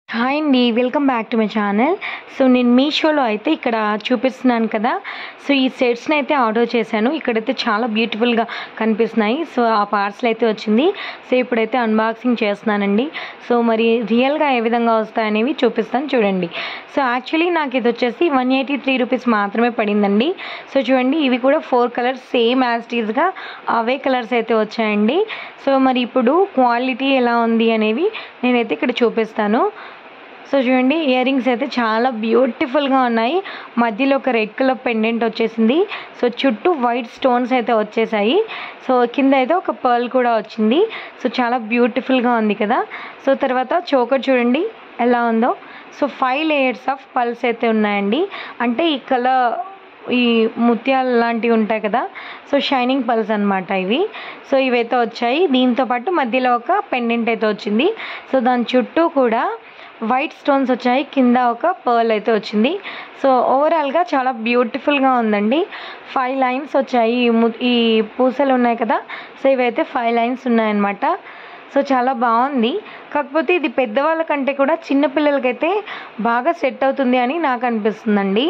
hi అండి welcome back to my channel so నేను మీషోలో అయితే ఇక్కడ చూపిస్తున్నాను కదా సో ఈ సెట్స్ని అయితే ఆర్డర్ చేశాను ఇక్కడైతే చాలా బ్యూటిఫుల్గా కనిపిస్తున్నాయి సో ఆ పార్సల్ అయితే వచ్చింది సో ఇప్పుడైతే అన్బాక్సింగ్ చేస్తున్నానండి సో మరి రియల్గా ఏ విధంగా వస్తాయనేవి చూపిస్తాను చూడండి సో యాక్చువల్లీ నాకు ఇది వచ్చేసి వన్ ఎయిటీ త్రీ రూపీస్ మాత్రమే పడిందండి సో చూడండి ఇవి కూడా ఫోర్ కలర్స్ సేమ్ యాజ్ టీజ్గా అవే కలర్స్ అయితే వచ్చాయండి సో మరి ఇప్పుడు క్వాలిటీ ఎలా ఉంది అనేవి నేనైతే ఇక్కడ చూపిస్తాను సో చూడండి ఇయర్ రింగ్స్ అయితే చాలా బ్యూటిఫుల్గా ఉన్నాయి మధ్యలో ఒక రెడ్ కలర్ పెండెంట్ వచ్చేసింది సో చుట్టూ వైట్ స్టోన్స్ అయితే వచ్చేసాయి సో కింద అయితే ఒక పర్ల్ కూడా వచ్చింది సో చాలా బ్యూటిఫుల్గా ఉంది కదా సో తర్వాత చోకర్ చూడండి ఎలా ఉందో so five layers of pearls అయితే ఉన్నాయండి అంటే ఈ కలర్ ఈ ముత్యాలు లాంటివి ఉంటాయి కదా సో షైనింగ్ పల్స్ అనమాట ఇవి సో ఇవైతే వచ్చాయి దీంతో పాటు మధ్యలో ఒక పెండెంట్ అయితే వచ్చింది సో దాని చుట్టూ కూడా వైట్ స్టోన్స్ వచ్చాయి కింద ఒక పర్ల్ అయితే వచ్చింది సో ఓవరాల్గా చాలా బ్యూటిఫుల్గా ఉందండి ఫైవ్ లైన్స్ వచ్చాయి ఈ ము ఈ పూసలు ఉన్నాయి కదా సో ఇవైతే ఫైవ్ లైన్స్ ఉన్నాయన్నమాట సో చాలా బాగుంది కాకపోతే ఇది పెద్దవాళ్ళ కంటే కూడా చిన్నపిల్లలకైతే బాగా సెట్ అవుతుంది అని నాకు అనిపిస్తుందండి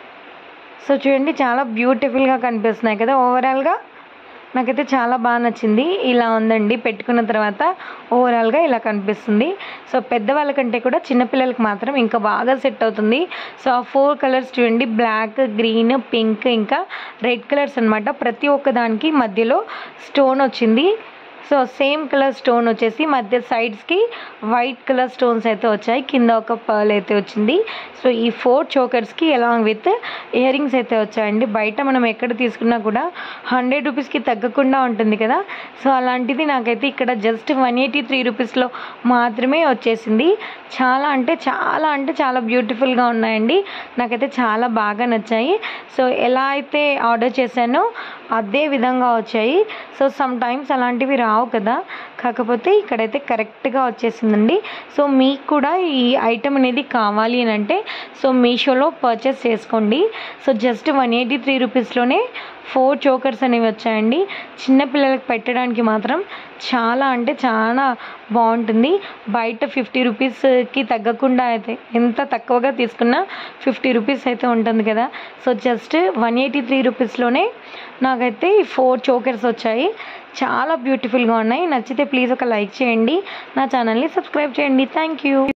సో చూడండి చాలా బ్యూటిఫుల్గా కనిపిస్తున్నాయి కదా ఓవరాల్గా నాకైతే చాలా బాగా నచ్చింది ఇలా ఉందండి పెట్టుకున్న తర్వాత ఓవరాల్గా ఇలా కనిపిస్తుంది సో పెద్దవాళ్ళ కంటే కూడా చిన్నపిల్లలకి మాత్రం ఇంకా బాగా సెట్ అవుతుంది సో ఆ ఫోర్ కలర్స్ చూడండి బ్లాక్ గ్రీన్ పింక్ ఇంకా రెడ్ కలర్స్ అనమాట ప్రతి ఒక్క దానికి మధ్యలో స్టోన్ వచ్చింది సో సేమ్ కలర్ స్టోన్ వచ్చేసి మధ్య సైడ్స్కి వైట్ కలర్ స్టోన్స్ అయితే వచ్చాయి కింద ఒక పర్ల్ అయితే వచ్చింది సో ఈ ఫోర్ చోకర్స్కి అలాంగ్ విత్ ఇయర్ రింగ్స్ అయితే వచ్చాయండి బయట మనం ఎక్కడ తీసుకున్నా కూడా హండ్రెడ్ రూపీస్కి తగ్గకుండా ఉంటుంది కదా సో అలాంటిది నాకైతే ఇక్కడ జస్ట్ వన్ ఎయిటీ త్రీ రూపీస్లో మాత్రమే వచ్చేసింది చాలా అంటే చాలా అంటే చాలా బ్యూటిఫుల్గా ఉన్నాయండి నాకైతే చాలా బాగా నచ్చాయి సో ఎలా అయితే ఆర్డర్ చేశానో అదే విధంగా వచ్చాయి సో సమ్ టైమ్స్ అలాంటివి రావు కదా కాకపోతే ఇక్కడైతే కరెక్ట్గా వచ్చేసిందండి సో మీకు కూడా ఈ ఐటమ్ అనేది కావాలి అని అంటే సో మీషోలో పర్చేస్ చేసుకోండి so just one eighty three రూపీస్లోనే ఫోర్ చోకర్స్ అనేవి వచ్చాయండి చిన్నపిల్లలకు పెట్టడానికి మాత్రం చాలా అంటే చాలా బాగుంటుంది బయట ఫిఫ్టీ రూపీస్కి తగ్గకుండా అయితే ఎంత తక్కువగా తీసుకున్నా ఫిఫ్టీ రూపీస్ అయితే ఉంటుంది కదా so just one eighty three రూపీస్లోనే నాకైతే ఈ ఫోర్ చోకర్స్ వచ్చాయి చాలా బ్యూటిఫుల్గా ఉన్నాయి నచ్చితే ప్లీజ్ ఒక లైక్ చేయండి నా ఛానల్ని సబ్స్క్రైబ్ చేయండి థ్యాంక్ యూ